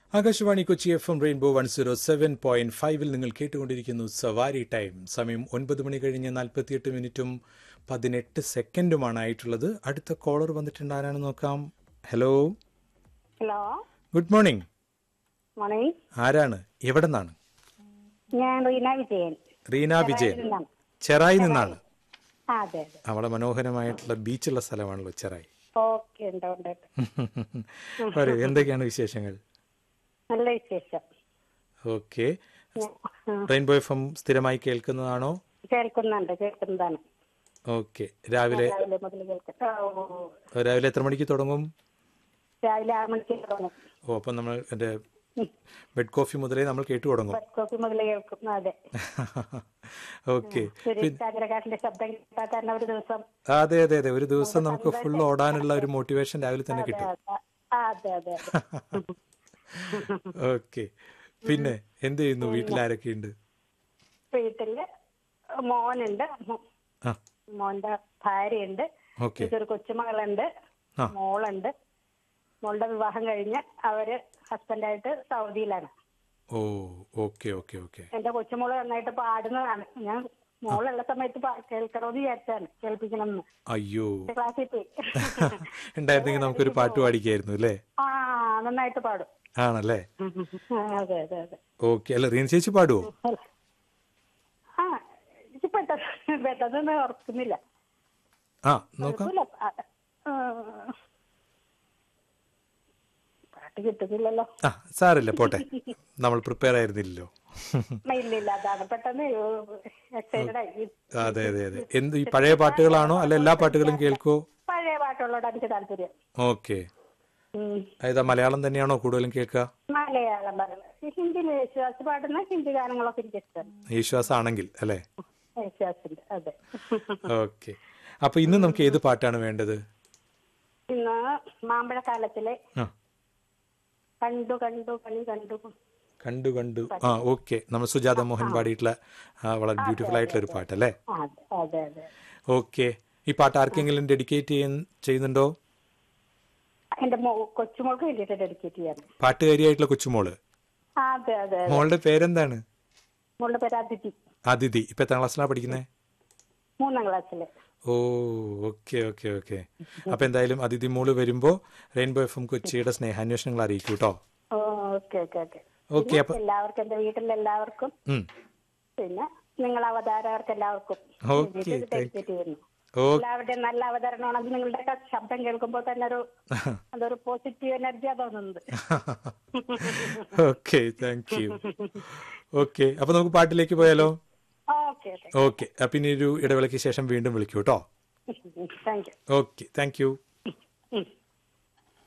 Akashvani Kochi F M rainbow one zero seven point ഫൈവിൽ നിങ്ങൾ കേട്ടുകൊണ്ടിരിക്കുന്നു സവാരി ടൈം സമയം ഒൻപത് മണി കഴിഞ്ഞ് നാൽപ്പത്തിയെട്ട് മിനിറ്റും പതിനെട്ട് സെക്കൻഡുമാണ് ആയിട്ടുള്ളത് അടുത്ത കോളർ വന്നിട്ടുണ്ട് ആരാണ് നോക്കാം hello hello good morning morning ആരാണ് എവിടെ നിന്നാണ് ഞാൻ റീന വിജയൻ റീന വിജയൻ നിന്നാണ്. ചെറായി നിന്നാണ് ആ അതെ അതെ അവളെ മനോഹരമായിട്ടുള്ള ബീച്ചുള്ള സ്ഥലമാണല്ലോ ചെറായി ഓക്കെ ഉണ്ട് ഉണ്ട് ഉണ്ട്. പറയൂ എന്തൊക്കെയാണ് വിശേഷങ്ങൾ നല്ല വിശേഷം ഓക്കെ ഞാൻ- ആ, റെയിൻബോ എഫ് എം സ്ഥിരമായി കേൾക്കുന്നതാണോ കേൾക്കുന്നുണ്ട് കേൾക്കുന്നതാണ് ഓക്കെ രാവിലെ രാവിലെ മുതൽ കേൾക്കാം ഓ, ഓ, ഓ. രാവിലെ എത്ര മണിക്ക് തുടങ്ങും രാവിലെ ആറ് മണിക്ക് തുടങ്ങും ഓ അപ്പം നമ്മൾ എൻ്റെ ബെഡ് കോഫി മുതലേ നമ്മൾ കേട്ടു തുടങ്ങും ബസ് കോഫി മുതൽ കേൾക്കും അതെ ഓക്കെ സുരേഷ് ചാഗ്രകാട്ടിന്റെ ശബ്ദം കേട്ടാൽ തന്നെ ഒരു ദിവസം അതെ അതെ അതെ ഒരു ദിവസം നമുക്ക് ഫുൾ ഓടാനുള്ള ഒരു മോട്ടിവേഷൻ രാവിലെ തന്നെ അതെ കിട്ടും അതെ ആ, അതെ അതെ അതെ ഓക്കെ പിന്നെ എന്ത് ചെയ്യുന്നു വീട്ടിൽ ആരൊക്കെയുണ്ട് വീട്ടില് മോനുണ്ട് മോ- ആ മോന്റെ ഭാര്യയുണ്ട് ഓക്കെ എനിക്കൊരു കൊച്ചുമകളുണ്ട് ആ. മോളുണ്ട് മോളുടെ വിവാഹം കഴിഞ്ഞ് അവര് ഹസ്ബൻഡായിട്ട് സൗദിയിലാണ് ഓ ഓക്കെ ഓക്കെ ഓക്കെ എന്റെ കൊച്ചുമോള് നന്നായിട്ട് പാടുന്നതാണ് ഞാൻ മോളുള്ള സമയത്ത് പാ- കേൾക്കണമെന്ന് വിചാരിച്ചാണ് കേൾപ്പിക്കണമെന്ന് അയ്യോ ക്ലാസ്സിൽ പോയി ഉണ്ടായിരുന്നെങ്കിൽ നമുക്കൊരു പാട്ട് പാടിക്കായിരുന്നു അല്ലേ ആ നന്നായിട്ട് പാടും ആണല്ലേ ആ, അതെ അതെ അതെ ഓക്കെ അല്ല റീന ചേച്ചി പാടുവോ ആ എനിക്ക് പെട്ടെന്ന് പെട്ടെന്ന് ഓർക്കുന്നില്ല ആ നോക്കാം കുഴപ്പമില്ല. ആ, ആ. പാട്ട് കിട്ടുന്നില്ലല്ലോ ആ സാരല്ല പോട്ടെ നമ്മൾ പ്രിപ്പയർ ആയിരുന്നില്ലല്ലോ ഇല്ല ഇല്ല അതാണ് പെട്ടെന്ന് എക്സൈറ്റഡ് ആയി അതെ അതെ അതെ എന്ത് ഈ പഴയ പാട്ടുകളാണോ അല്ല എല്ലാ പാട്ടുകളും കേൾക്കോ പഴയ പാട്ടുകളോട് എനിക്ക് താല്പര്യം ഓക്കെ ഉം. ഏതാ മലയാളം തന്നെയാണോ കൂടുതലും കേൾക്കുക മലയാളം പറയുന്നത് ഹിന്ദിയിൽ യേശുദാസ് പാടുന്ന ഹിന്ദി ഗാനങ്ങളൊക്കെ എനിക്ക് ഇഷ്ടമാണ് യേശുദാസ് ആണെങ്കിൽ അല്ലേ യേശുദാസിന്റെ അതെ ഓക്കെ അപ്പൊ ഇന്ന് നമുക്ക് ഏത് പാട്ടാണ് വേണ്ടത് ഇന്ന് മാമ്പഴക്കാലത്തിലെ ആ കണ്ടു കണ്ടു കണി കണ്ടു കണ്ടു കണ്ടു ആ ഓക്കെ നമ്മൾ സുജാത മോഹൻ പാടിയിട്ടുള്ള ആ, വളരെ ബ്യൂട്ടിഫുൾ ആയിട്ടുള്ള ഒരു പാട്ടല്ലേ അതെ അതെ അതെ ഓക്കെ ഈ പാട്ട് ആർക്കെങ്കിലും ഡെഡിക്കേറ്റ് ചെയ്യുന്നുണ്ടോ എന്റെ മോ കൊച്ചുമോൾക്ക് വേണ്ടിയിട്ട് ഡെഡിക്കേറ്റ് ചെയ്യാൻ പാട്ടുകാരിയായിട്ടുള്ള കൊച്ചുമോള് അതെ അതെ അതെ മോളുടെ പേരെന്താണ് മോളുടെ പേര് അതിഥി അതിഥി ഇപ്പൊ എത്രാം ക്ലാസ്സിലാണ് പഠിക്കുന്നത് മൂന്നാം ക്ലാസ്സില് ഓ ഓക്കെ ഓക്കെ ഓക്കെ അപ്പൊ എന്തായാലും അതിഥി മോള് വരുമ്പോ റെയിൻബോ എഫ് എം കൊച്ചിയുടെ സ്നേഹാന്വേഷണങ്ങൾ അറിയിക്കൂ കേട്ടോ ഓക്കെ ഓക്കെ ഓക്കെ ഓക്കെ അപ്പൊ എല്ലാവർക്കും എന്റെ വീട്ടിലെ എല്ലാവർക്കും ഉം. പിന്നെ നിങ്ങൾ അവതാരകർക്ക് എല്ലാവർക്കും ഓക്കെ, വേണ്ടിയിട്ട് താങ്ക് ഡെഡിക്കേറ്റ് ചെയ്യുന്നു ഓ എല്ലാവരുടെയും നല്ല അവതരണമാണെങ്കിൽ നിങ്ങളുടെ ശബ്ദം കേൾക്കുമ്പോൾ തന്നെ ഒരു അതൊരു പോസിറ്റീവ് എനർജിയാ തോന്നുന്നത് ഓക്കെ താങ്ക് യു ഓക്കെ അപ്പൊ നമുക്ക് പാട്ടിലേക്ക് പോയാലോ ഓക്കെ ഓക്കെ ഓക്കെ അപ്പൊ ഇനി ഒരു ഇടവേളയ്ക്ക് ശേഷം വീണ്ടും വിളിക്കൂ കേട്ടോ thank you okay thank U